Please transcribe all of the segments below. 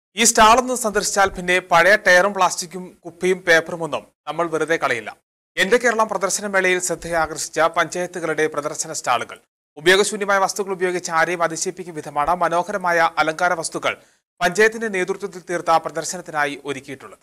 ഈ സ്റ്റാളൊന്ന് സന്ദർശിച്ചാൽ പിന്നെ പഴയ ടയറും പ്ലാസ്റ്റിക്കും കുപ്പിയും പേപ്പറും ഒന്നും നമ്മൾ വെറുതെ കളയില്ല എന്റെ കേരളം പ്രദർശനമേളയിൽ ശ്രദ്ധയെ ആകർഷിച്ച പഞ്ചായത്തുകളുടെ പ്രദർശന സ്റ്റാളുകൾ ഉപയോഗശൂന്യമായ വസ്തുക്കൾ ഉപയോഗിച്ച് ആരെയും അതിശയിപ്പിക്കും വിധമാണ് മനോഹരമായ അലങ്കാര വസ്തുക്കൾ പഞ്ചായത്തിന്റെ നേതൃത്വത്തിൽ തീർത്ത പ്രദർശനത്തിനായി ഒരുക്കിയിട്ടുള്ളത്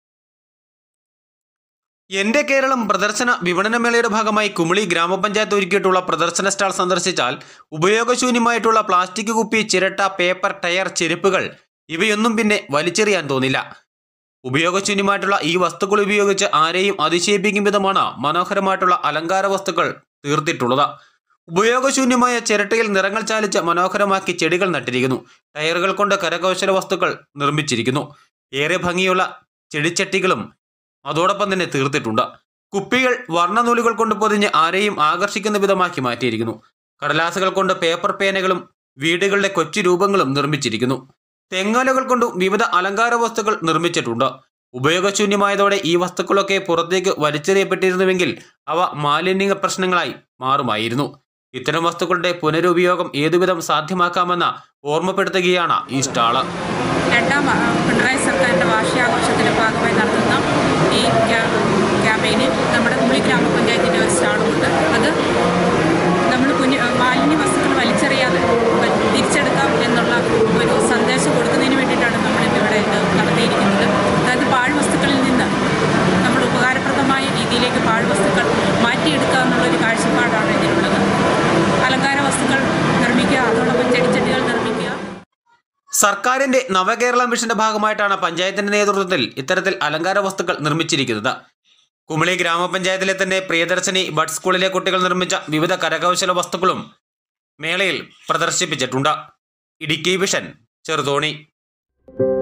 എന്റെ കേരളം പ്രദർശന വിപണനമേളയുടെ ഭാഗമായി കുമിളി ഗ്രാമപഞ്ചായത്ത് ഒരുക്കിയിട്ടുള്ള പ്രദർശന സ്റ്റാൾ സന്ദർശിച്ചാൽ ഉപയോഗശൂന്യമായിട്ടുള്ള പ്ലാസ്റ്റിക് കുപ്പി ചിരട്ട പേപ്പർ ടയർ ചെരുപ്പുകൾ ഇവയൊന്നും പിന്നെ വലിച്ചെറിയാൻ തോന്നില്ല ഉപയോഗശൂന്യമായിട്ടുള്ള ഈ വസ്തുക്കൾ ഉപയോഗിച്ച് ആരെയും അതിശയിപ്പിക്കും വിധമാണ് മനോഹരമായിട്ടുള്ള അലങ്കാര വസ്തുക്കൾ തീർത്തിട്ടുള്ളത് ഉപയോഗശൂന്യമായ ചിരട്ടയിൽ നിറങ്ങൾ ചാലിച്ച് മനോഹരമാക്കി ചെടികൾ നട്ടിരിക്കുന്നു ടയറുകൾ കൊണ്ട് കരകൗശല വസ്തുക്കൾ നിർമ്മിച്ചിരിക്കുന്നു ഏറെ ഭംഗിയുള്ള ചെടിച്ചട്ടികളും അതോടൊപ്പം തന്നെ തീർത്തിട്ടുണ്ട് കുപ്പികൾ വർണ്ണനൂലുകൾ കൊണ്ട് പൊതിഞ്ഞ് ആരെയും ആകർഷിക്കുന്ന വിധമാക്കി മാറ്റിയിരിക്കുന്നു കടലാസുകൾ കൊണ്ട് പേപ്പർ പേനകളും വീടുകളുടെ കൊച്ചു രൂപങ്ങളും നിർമ്മിച്ചിരിക്കുന്നു തെങ്ങലുകൾ കൊണ്ടും വിവിധ അലങ്കാര വസ്തുക്കൾ നിർമ്മിച്ചിട്ടുണ്ട് ഉപയോഗശൂന്യമായതോടെ ഈ വസ്തുക്കളൊക്കെ പുറത്തേക്ക് വലിച്ചെറിയപ്പെട്ടിരുന്നുവെങ്കിൽ അവ മാലിന്യ പ്രശ്നങ്ങളായി മാറുമായിരുന്നു ഇത്തരം വസ്തുക്കളുടെ പുനരുപയോഗം ഏതുവിധം സാധ്യമാക്കാമെന്ന് ഓർമ്മപ്പെടുത്തുകയാണ് ഈ സ്റ്റാള് രണ്ടാം ആ, പിണറായി സർക്കാരിൻ്റെ വാർഷികാഘോഷത്തിൻ്റെ ഭാഗമായി നടത്തുന്ന ഈ ക്യാ- ക്യാമ്പയിന് നമ്മുടെ കുമളി ഗ്രാമപഞ്ചായത്തിൻ്റെ ഒരു സ്റ്റാളുമുണ്ട് അത് നമ്മൾ കുഞ്ഞ് മാലിന്യ വസ്തുക്കൾ വലിച്ചെറിയാതെ വ- തിരിച്ചെടുക്കാം എന്നുള്ള ഒരു സന്ദേശം കൊടുക്കുന്നതിന് വേണ്ടിയിട്ടാണ് നമ്മൾ ഇന്നിവിടെ ഇത് നടത്തിയിരിക്കുന്നത് അതായത് പാഴ്വസ്തുക്കളിൽ നിന്ന് നമ്മൾ ഉപകാരപ്രദമായ രീതിയിലേക്ക് പാഴ്വസ്തുക്കൾ മാറ്റിയെടുക്കുക എന്നുള്ളൊരു കാഴ്ചപ്പാടാണ് ഇതിനുള്ളത് അലങ്കാര വസ്തുക്കൾ നിർമ്മിക്കുക അതോടൊപ്പം ചെടിച്ചട്ടികൾ നിർമ്മിക്കുക സർക്കാരിന്റെ നവകേരള മിഷന്റെ ഭാഗമായിട്ടാണ് പഞ്ചായത്തിന്റെ നേതൃത്വത്തിൽ ഇത്തരത്തിൽ അലങ്കാര വസ്തുക്കൾ നിർമ്മിച്ചിരിക്കുന്നത് കുമളി ഗ്രാമപഞ്ചായത്തിലെ തന്നെ പ്രിയദർശിനി ബഡ് സ്കൂളിലെ കുട്ടികൾ നിർമ്മിച്ച വിവിധ കരകൗശല വസ്തുക്കളും മേളയിൽ പ്രദർശിപ്പിച്ചിട്ടുണ്ട് ഇടുക്കി വിഷൻ ചെറുതോണി